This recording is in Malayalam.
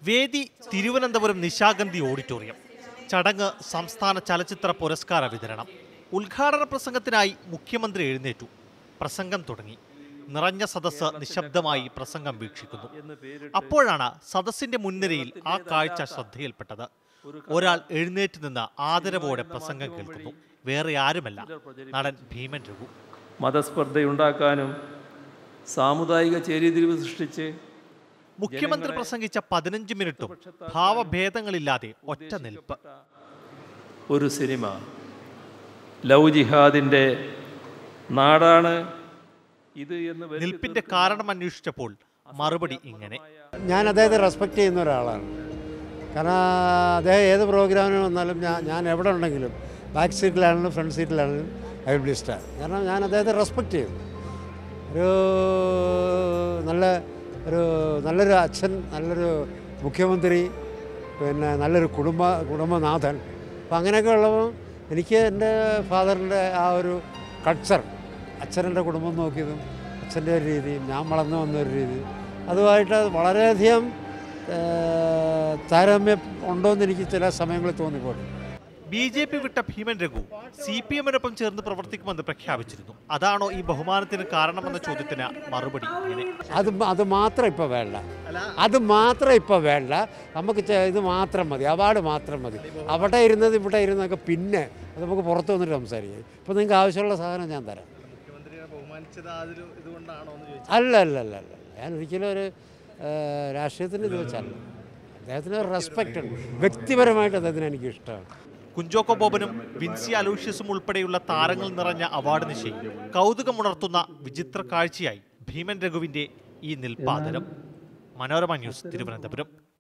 വേദി തിരുവനന്തപുരം നിശാഗന്ധി ഓഡിറ്റോറിയം ചടങ്ങ് സംസ്ഥാന ചലച്ചിത്ര പുരസ്കാര വിതരണം ഉദ്ഘാടന പ്രസംഗത്തിനായി മുഖ്യമന്ത്രി എഴുന്നേറ്റു പ്രസംഗം തുടങ്ങി നിറഞ്ഞ സദസ്സ് നിശബ്ദമായി പ്രസംഗം വീക്ഷിക്കുന്നു അപ്പോഴാണ് സദസ്സിന്റെ മുൻനിരയിൽ ആ കാഴ്ച ശ്രദ്ധയിൽപ്പെട്ടത് ഒരാൾ എഴുന്നേറ്റ് നിന്ന് ആദരവോടെ പ്രസംഗം കേൾക്കുന്നു വേറെ ആരുമല്ല നടൻ ഭീമൻ രഘു മതസ്പർദ്ധയുണ്ടാക്കാനും സാമുദായിക ചേരിതിരിവ് സൃഷ്ടിച്ച് മുഖ്യമന്ത്രി പ്രസംഗിച്ച പതിനഞ്ച് മിനിറ്റും ഭാവഭേദങ്ങളില്ലാതെ ഒറ്റ നിൽപ്പ് ഒരു സിനിമ ലവ് ജിഹാദിൻ്റെ നാടാണ് ഇത് എന്ന് വരുത്തി നിൽപ്പിന്റെ കാരണം അന്വേഷിച്ചപ്പോൾ മറുപടി ഇങ്ങനെ ഞാൻ അദ്ദേഹത്തെ റെസ്പെക്റ്റ് ചെയ്യുന്ന ഒരാളാണ് കാരണം അദ്ദേഹം ഏത് പ്രോഗ്രാമിന് വന്നാലും ഞാൻ ഞാൻ എവിടെ ഉണ്ടെങ്കിലും ബാക്ക് സീറ്റിലാണെങ്കിലും ഫ്രണ്ട് സീറ്റിലാണെങ്കിലും ഐ വിൽ ബി സ്റ്റാർ കാരണം ഞാൻ അദ്ദേഹത്തെ റെസ്പെക്റ്റ് ചെയ്യുന്നു ഒരു നല്ല ഒരു നല്ലൊരു അച്ഛൻ നല്ലൊരു മുഖ്യമന്ത്രി പിന്നെ നല്ലൊരു കുടുംബ കുടുംബനാഥൻ അപ്പം അങ്ങനെയൊക്കെ ഉള്ളപ്പോൾ എനിക്ക് എൻ്റെ ഫാദറിൻ്റെ ആ ഒരു കൾച്ചർ അച്ഛനെൻ്റെ കുടുംബം നോക്കിയതും അച്ഛൻ്റെ ഒരു രീതിയും ഞാൻ വളർന്നു വന്ന ഒരു രീതി അതുമായിട്ട് വളരെയധികം ഏഹ്, താരതമ്യം ഉണ്ടോയെന്ന് എനിക്ക് ചില സമയങ്ങളിൽ തോന്നിപ്പോട്ടെ ബി ജെ പി വിട്ട ഭീമൻ രഘു സി പി എമ്മിനൊപ്പം ചേർന്ന് പ്രവർത്തിക്കുമെന്ന് പ്രഖ്യാപിച്ചിരുന്നു അതാണോ ഈ ബഹുമാനത്തിന് കാരണമെന്ന ചോദ്യത്തിന് മറുപടി ഇങ്ങനെ അത് മ- അത് മാത്രം ഇപ്പോൾ വേണ്ട അത് മാത്രം ഇപ്പോൾ വേണ്ട നമുക്ക് ചെ- ഇത് മാത്രം മതി അവാർഡ് മാത്രം മതി അവിടെ ഇരുന്നത് ഇവിടെ ഇരുന്നതൊക്കെ പിന്നെ അത് നമുക്ക് പുറത്ത് വന്നിട്ട് സംസാരിക്കാം ഇപ്പോൾ നിങ്ങൾക്ക് ആവശ്യമുള്ള സാധനം ഞാൻ തരാം അല്ല അല്ല അല്ല അല്ല ഞാൻ ഒരിക്കലും ഒരു ഏഹ്, രാഷ്ട്രീയത്തിന് ഇത് വെച്ചല്ല അദ്ദേഹത്തിന് ഒരു റെസ്പെക്റ്റ് ഉണ്ട് വ്യക്തിപരമായിട്ട് അദ്ദേഹത്തിന് എനിക്ക് ഇഷ്ടമാണ് കുഞ്ചോക്കോ ബോബനും വിൻസി അലൂഷ്യസും ഉൾപ്പെടെയുള്ള താരങ്ങൾ നിറഞ്ഞ അവാർഡ് നിശയിൽ കൗതുകമുണർത്തുന്ന വിചിത്ര കാഴ്ചയായി ഭീമൻ രഘുവിന്റെ ഈ നിൽപ്പാദരം മനോരമ ന്യൂസ് തിരുവനന്തപുരം